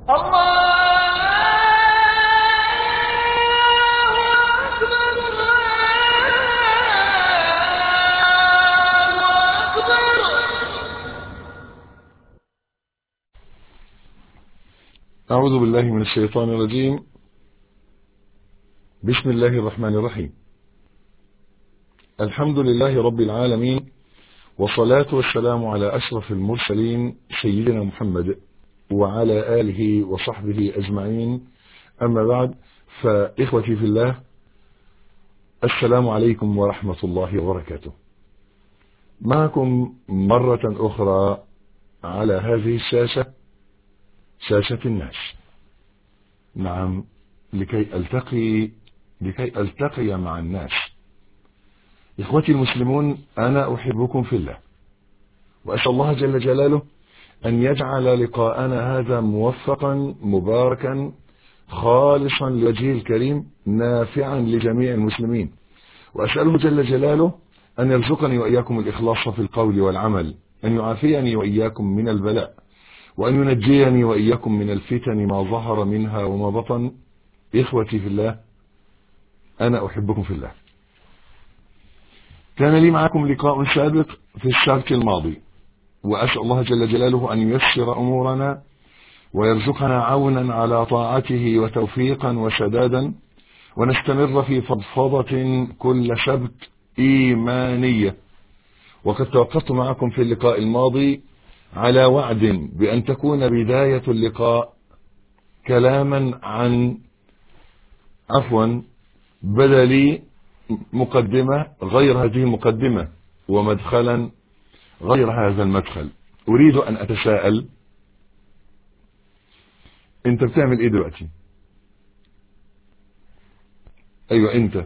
أعوذ بالله من الشيطان الرجيم بسم الله الرحمن الرحيم الحمد لله رب العالمين والصلاة والسلام على أشرف المرسلين سيدنا محمد وعلى آله وصحبه أجمعين أما بعد فإخوتي في الله السلام عليكم ورحمة الله وبركاته معكم مرة أخرى على هذه الشاشة شاشة الناس نعم لكي ألتقي لكي ألتقي مع الناس إخوتي المسلمون أنا أحبكم في الله وأسأل الله جل جلاله أن يجعل لقاءنا هذا موفقا مباركا خالصا لوجهه الكريم نافعا لجميع المسلمين وأسأله جل جلاله أن يرزقني وإياكم الإخلاص في القول والعمل أن يعافيني وإياكم من البلاء وأن ينجيني وإياكم من الفتن ما ظهر منها وما بطن إخوتي في الله أنا أحبكم في الله كان لي معكم لقاء سابق في السبت الماضي وأسأل الله جل جلاله أن ييسر أمورنا ويرزقنا عونا على طاعته وتوفيقا وسدادا ونستمر في فضفضة كل سبت إيمانية وقد توقفت معكم في اللقاء الماضي على وعد بأن تكون بداية اللقاء كلاما عن عفوا بدلي مقدمة غير هذه المقدمة ومدخلا غير هذا المدخل أريد أن أتساءل أنت بتعمل إيه دلوقتي أيوة أنت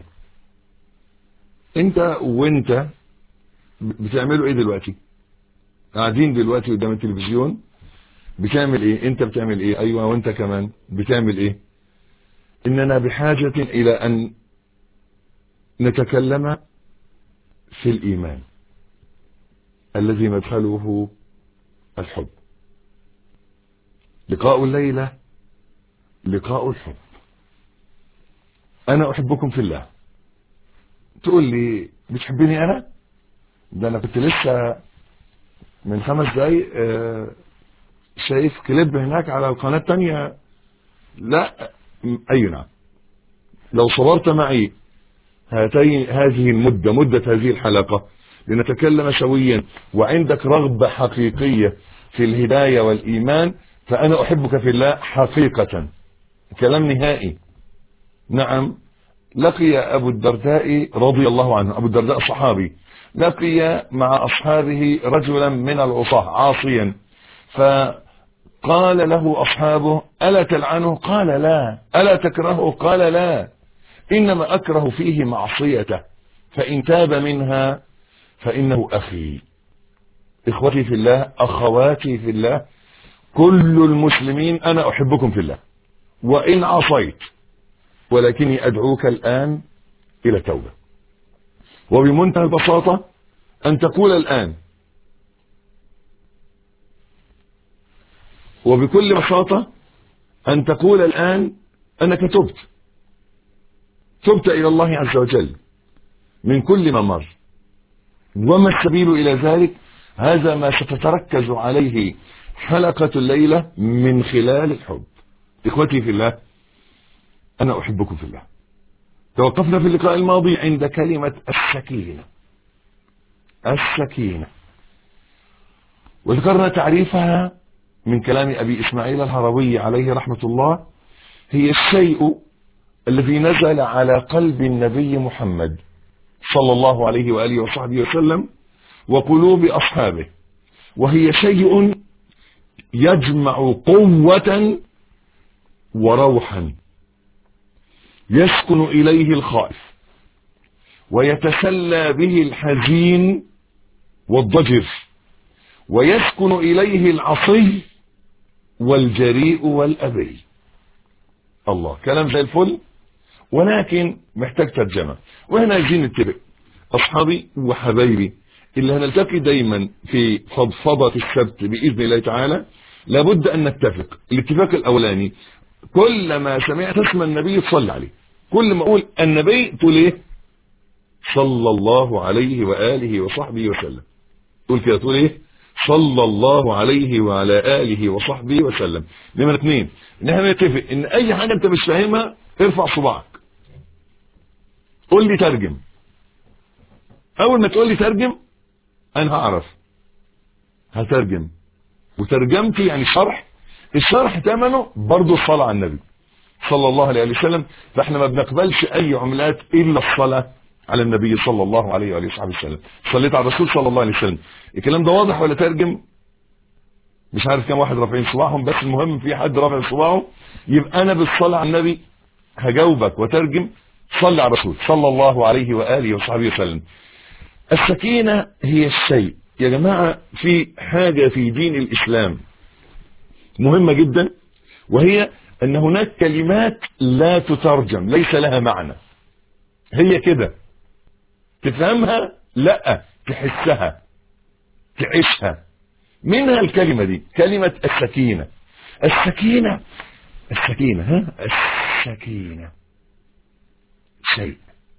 أنت وأنت بتعملوا إيه دلوقتي قاعدين دلوقتي قدام التلفزيون بتعمل إيه أنت بتعمل إيه أيوة وأنت كمان بتعمل إيه إننا بحاجة إلى أن نتكلم في الإيمان الذي مدخله الحب لقاء الليلة لقاء الحب أنا أحبكم في الله تقول لي بتحبني أنا ده أنا كنت لسه من خمس دقايق شايف كليب هناك على القناة التانية لا أي نعم لو صبرت معي هاتين هذه المدة مدة هذه الحلقة لنتكلم سويا وعندك رغبة حقيقية في الهداية والإيمان فأنا أحبك في الله حقيقة كلام نهائي نعم لقي أبو الدرداء رضي الله عنه أبو الدرداء صحابي لقي مع أصحابه رجلا من العصاة عاصيا فقال له أصحابه ألا تلعنه قال لا ألا تكرهه قال لا إنما أكره فيه معصيته فإن تاب منها فإنه أخي إخوتي في الله أخواتي في الله كل المسلمين أنا أحبكم في الله وإن عصيت ولكني أدعوك الآن إلى توبة وبمنتهى البساطة أن تقول الآن وبكل بساطة أن تقول الآن أنك تبت تبت إلى الله عز وجل من كل ما مر وما السبيل إلى ذلك هذا ما ستتركز عليه حلقة الليلة من خلال الحب إخوتي في الله أنا أحبكم في الله توقفنا في اللقاء الماضي عند كلمة السكينة السكينة وذكرنا تعريفها من كلام أبي إسماعيل الهروي عليه رحمة الله هي الشيء الذي نزل على قلب النبي محمد صلى الله عليه وآله وصحبه وسلم وقلوب أصحابه وهي شيء يجمع قوة وروحا يسكن إليه الخائف ويتسلى به الحزين والضجر ويسكن إليه العصي والجريء والأبي الله كلام زي الفل ولكن محتاج ترجمة وهنا عايزين نتبع أصحابي وحبايبي اللي هنلتقي دايما في فضفضة السبت بإذن الله تعالى لابد ان نتفق الاتفاق الاولاني كل ما سمعت اسم النبي تصلي عليه كل ما اقول النبي تقول ايه صلى الله عليه واله وصحبه وسلم تقول كده تقول ايه صلى الله عليه وعلى اله وصحبه وسلم نمرة اثنين ان احنا نتفق ان اي حاجة انت مش فاهمها ارفع صباعك قول لي ترجم اول ما تقول لي ترجم انا هعرف هترجم وترجمتي يعني شرح الشرح ثمنه برضه الصلاة على النبي صلى الله عليه وسلم فاحنا ما بنقبلش اي عملات الا الصلاة على النبي صلى الله عليه وآله وصحبه وسلم صليت على الرسول صلى الله عليه وسلم الكلام ده واضح ولا ترجم مش عارف كم واحد رافعين صباعهم بس المهم في حد رافع صباعه يبقى انا بالصلاة على النبي هجاوبك وترجم صلي على الرسول صلى الله عليه وآله وصحبه وسلم السكينة هي الشيء يا جماعة في حاجة في دين الإسلام مهمة جدا وهي أن هناك كلمات لا تترجم ليس لها معنى هي كده تفهمها لا تحسها تعيشها منها الكلمة دي كلمة السكينة السكينة السكينة ها السكينة شيء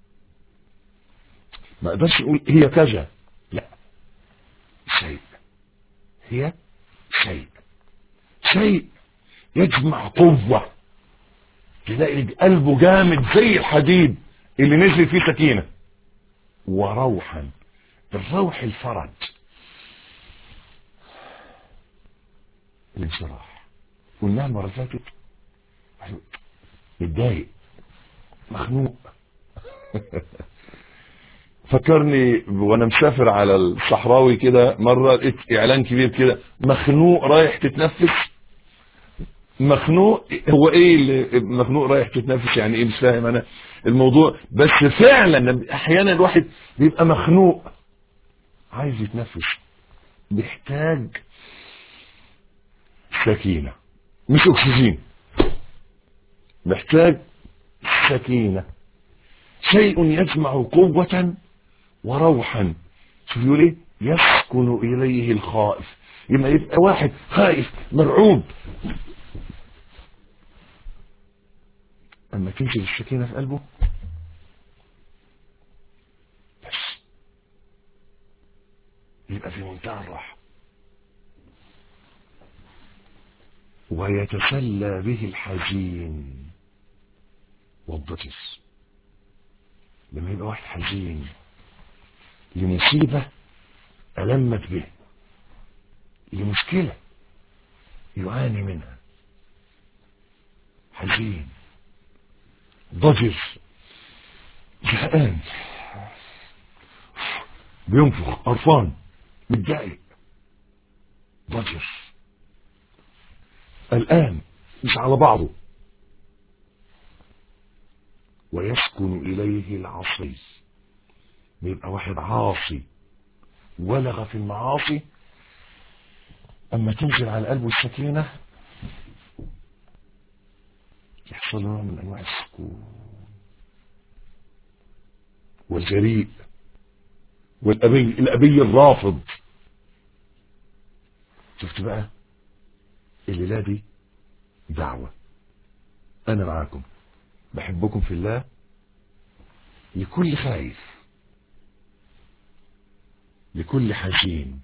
ما اقدرش اقول هي كذا لا شيء هي شيء شيء يجمع قوة تلاقي قلبه جامد زي الحديد اللي نزل فيه سكينة وروحا الروح الفرج الانشراح قلناها المرة اللي فاتت متضايق مخنوق فكرني وانا مسافر على الصحراوي كده مرة لقيت اعلان كبير كده مخنوق رايح تتنفس مخنوق هو ايه اللي مخنوق رايح تتنفس يعني ايه مش فاهم انا الموضوع بس فعلا احيانا الواحد بيبقى مخنوق عايز يتنفس بيحتاج سكينة مش اكسجين محتاج سكينة شيء يجمع قوة وروحا شوف يقول ايه يسكن اليه الخائف يبقى يبقى واحد خائف مرعوب اما تنزل السكينة في قلبه بس يبقى في منتهى الراحة ويتسلى به الحزين والضجر لما يبقى واحد حزين لمصيبة ألمت به لمشكلة يعاني منها حزين ضجر زهقان بينفخ قرفان متضايق ضجر الآن مش على بعضه ويسكن إليه العصي بيبقى واحد عاصي ولغ في المعاصي أما تنزل على قلبه السكينة يحصل نوع من أنواع السكون والجريء والأبي الأبي الرافض شفت بقى الليلة دي دعوة أنا معاكم بحبكم في الله لكل خايف لكل حزين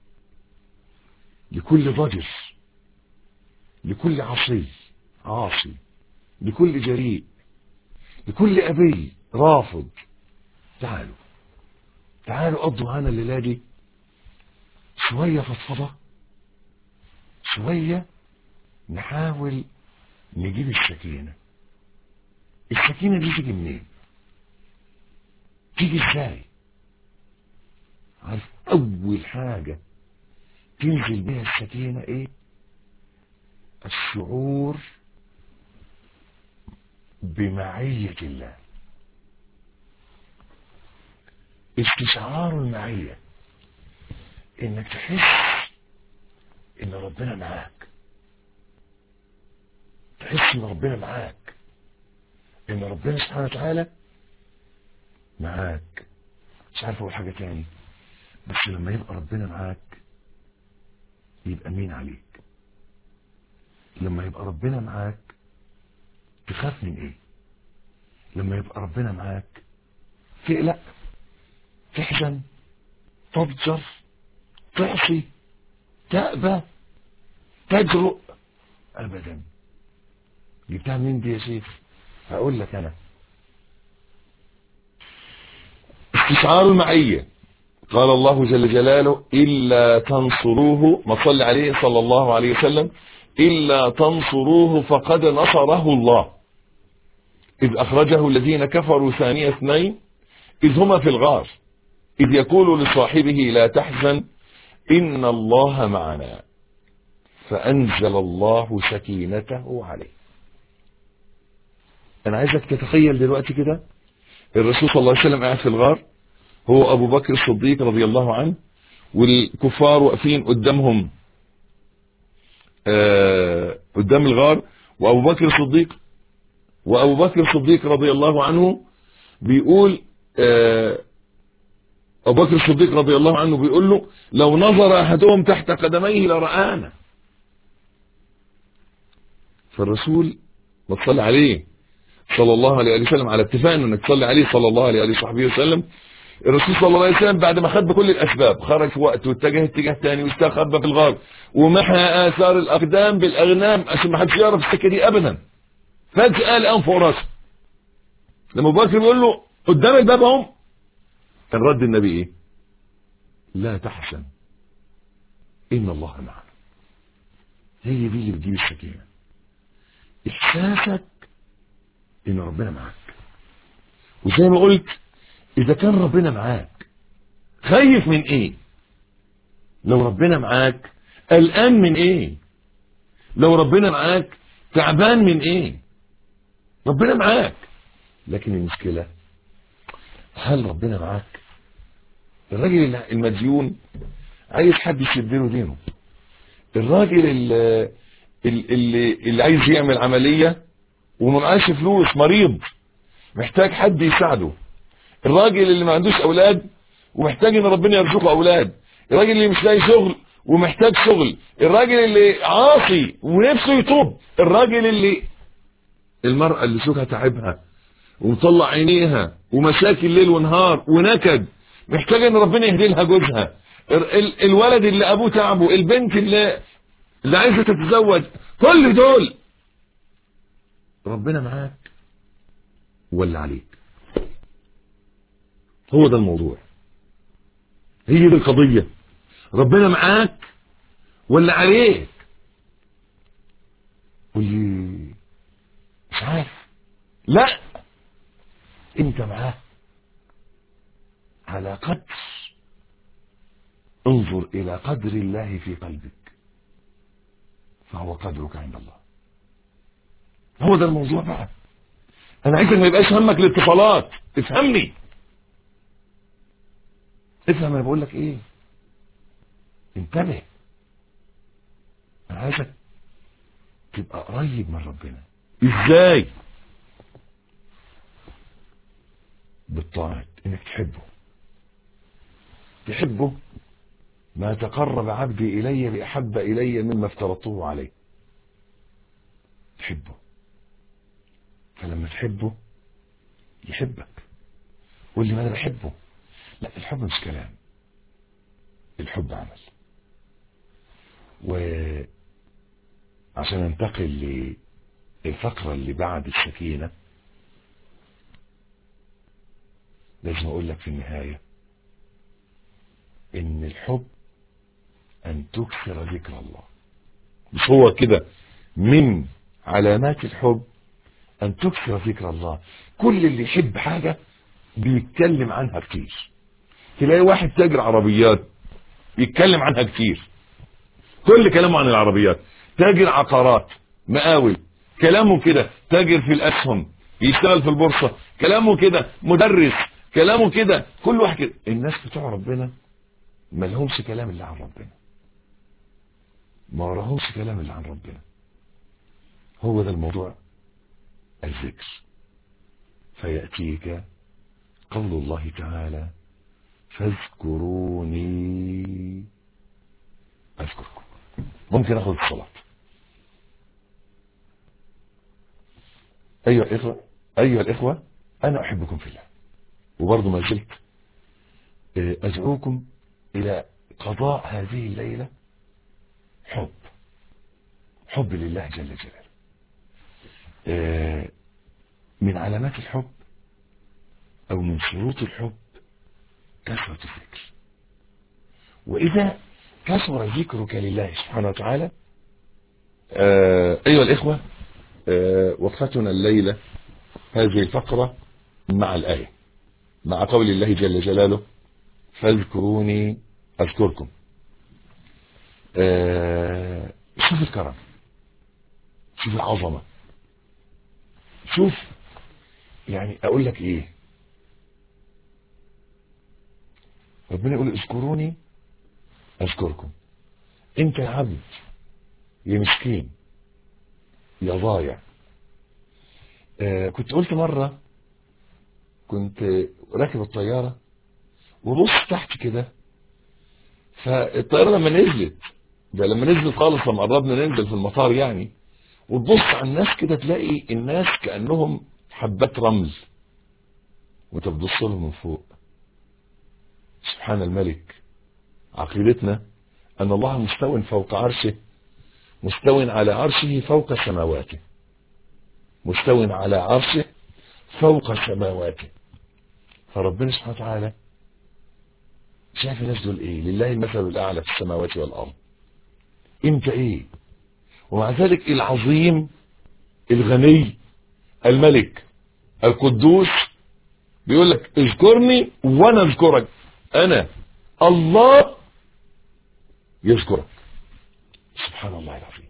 لكل ضجر لكل عصي عاصي لكل جريء لكل أبي رافض تعالوا تعالوا قضوا معانا الليلة دي شوية فضفضة شوية نحاول نجيب السكينة السكينة دي تيجي منين تيجي ازاي عارف اول حاجة تنزل بها السكينة ايه الشعور بمعية الله استشعار المعية انك تحس ان ربنا معاك تحس ان ربنا معاك ان ربنا سبحانه وتعالى معاك مش عارف اقول حاجة تاني بس لما يبقى ربنا معاك يبقى مين عليك لما يبقى ربنا معاك تخاف من ايه لما يبقى ربنا معاك تقلق تحزن تضجر تعصي تأبى تجرؤ ابدا جبتها منين دي يا شيخ هقول لك انا استشعار المعية قال الله جل جلاله إلا تنصروه ما صلى عليه صلى الله عليه وسلم إلا تنصروه فقد نصره الله إذ أخرجه الذين كفروا ثاني اثنين إذ هما في الغار إذ يقول لصاحبه لا تحزن إن الله معنا فأنزل الله سكينته عليه أنا عايزك تتخيل دلوقتي كده الرسول صلى الله عليه وسلم قاعد في الغار هو أبو بكر الصديق رضي الله عنه والكفار واقفين قدامهم آه قدام الغار وأبو بكر الصديق وأبو بكر الصديق رضي الله عنه بيقول آه أبو بكر الصديق رضي الله عنه بيقول له لو نظر أحدهم تحت قدميه لرآنا فالرسول ما تصلي عليه صلى الله عليه وسلم على اتفاق انك تصلي عليه صلى الله عليه وصحبه وسلم الرسول صلى الله عليه وسلم بعد ما خد بكل الاسباب خرج في وقت واتجه اتجاه تاني واستخبى في الغار ومحى اثار الاقدام بالاغنام عشان ما حدش يعرف السكه دي ابدا فجاه لقاهم فوق راسه لما ابو بكر بيقول له قدام الباب اهم كان رد النبي ايه؟ لا تحزن ان الله معنا هي دي اللي بتجيب السكينه احساسك ان ربنا معاك وزي ما قلت اذا كان ربنا معاك خايف من ايه لو ربنا معاك قلقان من ايه لو ربنا معاك تعبان من ايه ربنا معاك لكن المشكلة هل ربنا معاك الراجل المديون عايز حد يسد له دينه الراجل اللي, اللي, اللي عايز يعمل عملية وما معاش فلوس مريض محتاج حد يساعده الراجل اللي ما عندوش اولاد ومحتاج ان ربنا يرزقه اولاد الراجل اللي مش لاقي شغل ومحتاج شغل الراجل اللي عاصي ونفسه يتوب الراجل اللي المرأة اللي زوجها تعبها ومطلع عينيها ومشاكل ليل ونهار ونكد محتاجة ان ربنا يهدي لها جوزها ال الولد اللي ابوه تعبه البنت اللي اللي عايزة تتزوج كل دول ربنا معاك ولا عليك هو ده الموضوع هي دي القضية ربنا معاك ولا عليك قول لي مش عارف لا انت معاه على قدر انظر الى قدر الله في قلبك فهو قدرك عند الله هو ده الموضوع بقى انا عايزك ما يبقاش همك الاتصالات افهمني افهم انا بقول لك ايه انتبه انا عايزك تبقى قريب من ربنا ازاي بالطاعات انك تحبه تحبه ما تقرب عبدي الي باحب الي مما افترضته عليه تحبه فلما تحبه يحبك قول لي ما انا بحبه لا الحب مش كلام الحب عمل وعشان ننتقل للفقرة اللي بعد السكينة لازم اقول لك في النهاية ان الحب ان تكثر ذكر الله مش هو كده من علامات الحب ان تكثر ذكر الله كل اللي يحب حاجة بيتكلم عنها كتير تلاقي واحد تاجر عربيات يتكلم عنها كتير كل كلامه عن العربيات تاجر عقارات مقاول كلامه كده تاجر في الاسهم يشتغل في البورصة كلامه كده مدرس كلامه كده كل واحد كده الناس بتوع ربنا ما لهمش كلام اللي عن ربنا ما وراهمش كلام اللي عن ربنا هو ده الموضوع الذكر فيأتيك قول الله تعالى فاذكروني اذكركم ممكن اخذ الصلاة أيها الإخوة أيها الإخوة أنا أحبكم في الله وبرضه ما زلت أدعوكم إلى قضاء هذه الليلة حب حب لله جل جلاله من علامات الحب أو من شروط الحب كثرة الذكر وإذا كثر ذكرك لله سبحانه وتعالى أيها الإخوة وقفتنا الليلة هذه الفقرة مع الآية مع قول الله جل جلاله فاذكروني أذكركم شوف الكرم شوف العظمة شوف يعني أقول لك إيه ربنا يقول اذكروني أذكركم أنت يا عبد يا مسكين يا ضايع آه كنت قلت مرة كنت راكب الطيارة وبص تحت كده فالطيارة لما نزلت ده لما نزلت خالص لما قربنا ننزل في المطار يعني وتبص على الناس كده تلاقي الناس كأنهم حبات رمل وانت بتبص لهم من فوق سبحان الملك عقيدتنا أن الله مستو فوق عرشه مستو على عرشه فوق سماواته مستو على عرشه فوق سماواته فربنا سبحانه وتعالى شايف الناس دول ايه لله المثل الاعلى في السماوات والارض انت ايه ومع ذلك العظيم الغني الملك القدوس بيقول لك اذكرني وانا اذكرك انا الله يذكرك سبحان الله العظيم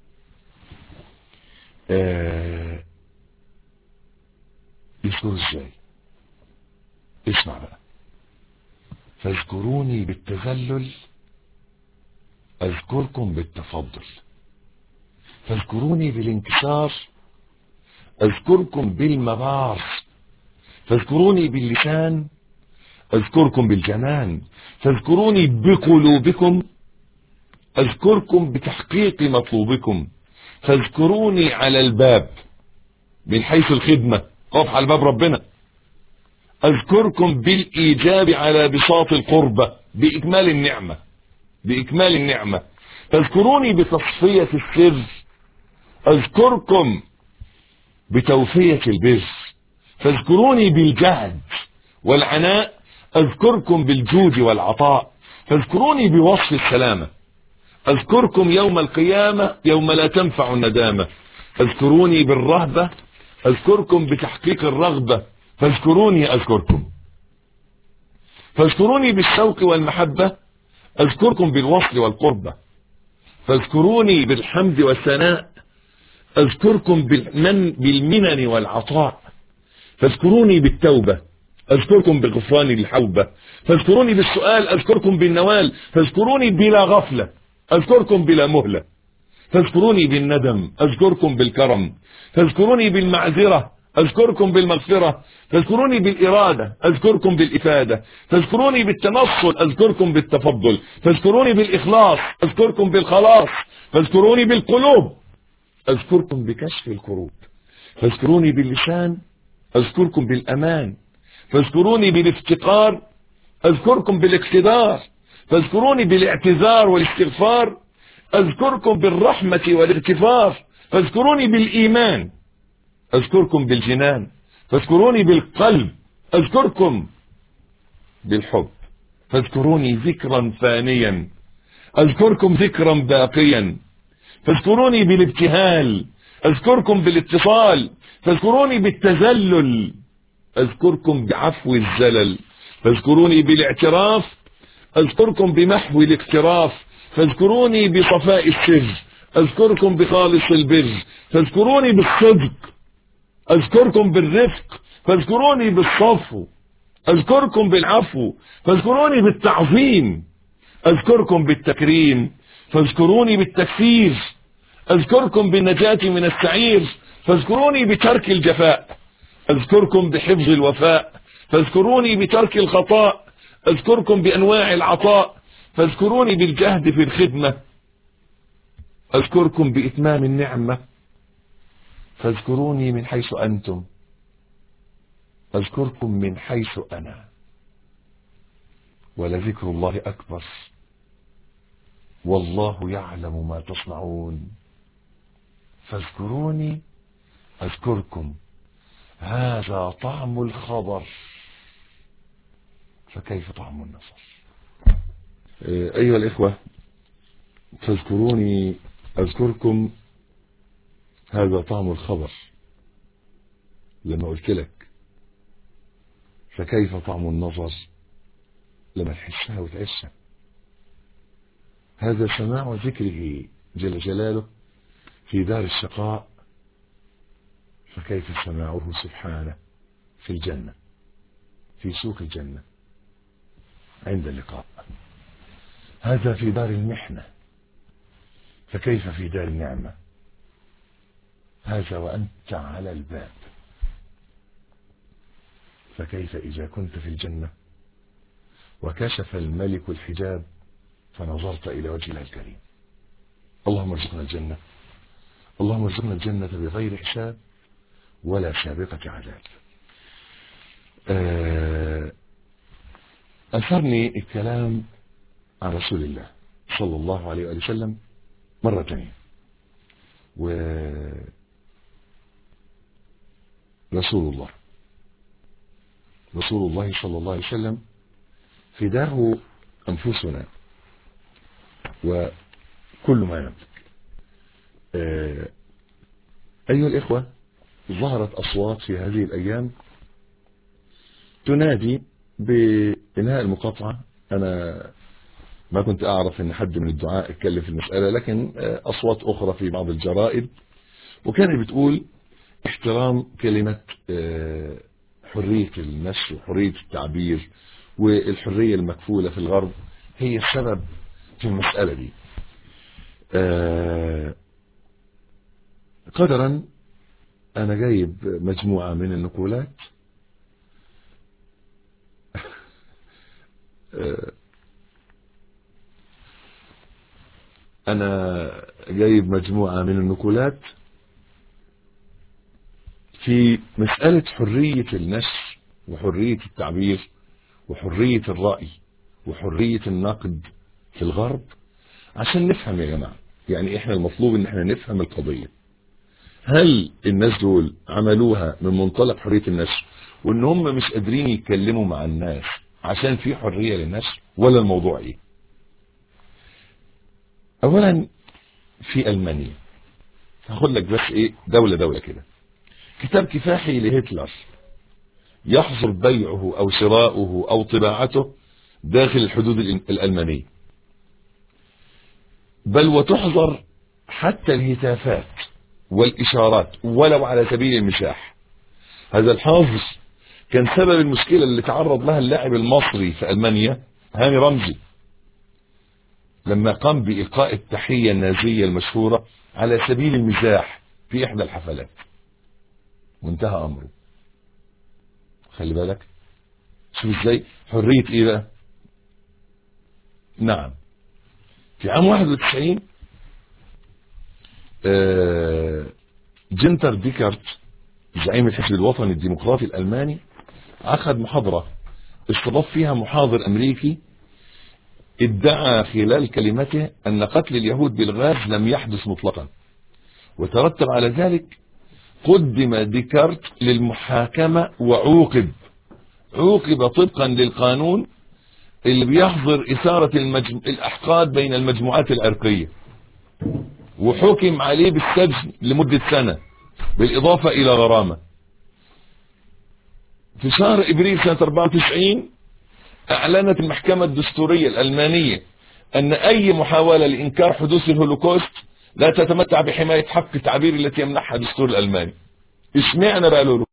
آه يذكر ازاي اسمع بقى فاذكروني بالتذلل اذكركم بالتفضل فاذكروني بالانكسار اذكركم بالمبار فاذكروني باللسان اذكركم بالجنان فاذكروني بقلوبكم اذكركم بتحقيق مطلوبكم فاذكروني على الباب من حيث الخدمة قف على باب ربنا اذكركم بالايجاب على بساط القربة باكمال النعمة باكمال النعمة فاذكروني بتصفية السر اذكركم بتوفية البر فاذكروني بالجهد والعناء اذكركم بالجود والعطاء فاذكروني بوصف السلامة اذكركم يوم القيامة يوم لا تنفع الندامة اذكروني بالرهبة اذكركم بتحقيق الرغبة فاذكروني اذكركم فاذكروني بالشوق والمحبة اذكركم بالوصل والقربة فاذكروني بالحمد والثناء اذكركم بالمن بالمنن والعطاء فاذكروني بالتوبة اذكركم بغفران الحوبة فاذكروني بالسؤال اذكركم بالنوال فاذكروني بلا غفلة اذكركم بلا مهلة فاذكروني بالندم اذكركم بالكرم فاذكروني بالمعذرة اذكركم بالمغفرة فاذكروني بالارادة اذكركم بالافادة فاذكروني بالتنصل اذكركم بالتفضل فاذكروني بالاخلاص اذكركم بالخلاص فاذكروني بالقلوب اذكركم بكشف الكروب فاذكروني باللسان اذكركم بالامان فاذكروني بالافتقار اذكركم بالاقتدار فاذكروني بالاعتذار والاستغفار اذكركم بالرحمة والاغتفار فاذكروني بالايمان اذكركم بالجنان فاذكروني بالقلب اذكركم بالحب فاذكروني ذكرا فانيا اذكركم ذكرا باقيا فاذكروني بالابتهال اذكركم بالاتصال فاذكروني بالتذلل اذكركم بعفو الزلل فاذكروني بالاعتراف اذكركم بمحو الاقتراف فاذكروني بصفاء السر اذكركم بخالص البر فاذكروني بالصدق اذكركم بالرفق فاذكروني بالصفو اذكركم بالعفو فاذكروني بالتعظيم اذكركم بالتكريم فاذكروني بالتكفير اذكركم بالنجاة من السعير فاذكروني بترك الجفاء اذكركم بحفظ الوفاء فاذكروني بترك الخطاء اذكركم بانواع العطاء فاذكروني بالجهد في الخدمة اذكركم باتمام النعمة فاذكروني من حيث أنتم أذكركم من حيث أنا ولذكر الله أكبر والله يعلم ما تصنعون فاذكروني أذكركم هذا طعم الخبر فكيف طعم النصر أيها الإخوة فاذكروني أذكركم هذا طعم الخبر لما قلت لك فكيف طعم النظر لما تحسها وتعيشها هذا سماع ذكره جل جلاله في دار الشقاء فكيف سماعه سبحانه في الجنة في سوق الجنة عند اللقاء هذا في دار المحنة فكيف في دار النعمة هذا وأنت على الباب فكيف إذا كنت في الجنة وكشف الملك الحجاب فنظرت إلى وجه الله الكريم اللهم ارزقنا الجنة اللهم ارزقنا الجنة بغير حساب ولا سابقة عذاب أثرني الكلام عن رسول الله صلى الله عليه وآله وسلم مرة ثانية و رسول الله رسول الله صلى الله عليه وسلم فداه أنفسنا وكل ما يملك أيها الإخوة ظهرت أصوات في هذه الأيام تنادي بإنهاء المقاطعة أنا ما كنت أعرف أن حد من الدعاء اتكلم في المسألة لكن أصوات أخرى في بعض الجرائد وكانت بتقول احترام كلمة حرية النشر وحرية التعبير والحرية المكفولة في الغرب هي السبب في المسألة دي قدرا أنا جايب مجموعة من النقولات أنا جايب مجموعة من النقولات في مسألة حرية النشر وحرية التعبير وحرية الرأي وحرية النقد في الغرب عشان نفهم يا جماعة يعني احنا المطلوب ان احنا نفهم القضية هل الناس دول عملوها من منطلق حرية النشر وان هم مش قادرين يتكلموا مع الناس عشان في حرية للنشر ولا الموضوع ايه اولا في المانيا هاخد لك بس ايه دولة دولة كده كتاب كفاحي لهتلر يحظر بيعه او شراؤه او طباعته داخل الحدود الألمانية بل وتحظر حتى الهتافات والإشارات ولو على سبيل المساح هذا الحظر كان سبب المشكلة اللي تعرض لها اللاعب المصري في ألمانيا هاني رمزي لما قام بإلقاء التحية النازية المشهورة على سبيل المزاح في إحدى الحفلات وانتهى أمره خلي بالك شوف ازاي حرية ايه بقى نعم في عام 91 آه جنتر ديكارت زعيم الحزب الوطني الديمقراطي الألماني عقد محاضرة استضاف فيها محاضر أمريكي ادعى خلال كلمته أن قتل اليهود بالغاز لم يحدث مطلقا وترتب على ذلك قدم ديكارت للمحاكمة وعوقب عوقب طبقا للقانون اللي بيحظر إثارة المجم... الأحقاد بين المجموعات العرقية وحكم عليه بالسجن لمدة سنة بالإضافة إلى غرامة في شهر إبريل سنة 94 أعلنت المحكمة الدستورية الألمانية أن أي محاولة لإنكار حدوث الهولوكوست لا تتمتع بحماية حق التعبير التي يمنحها الدستور الألماني اشمعنى بقى له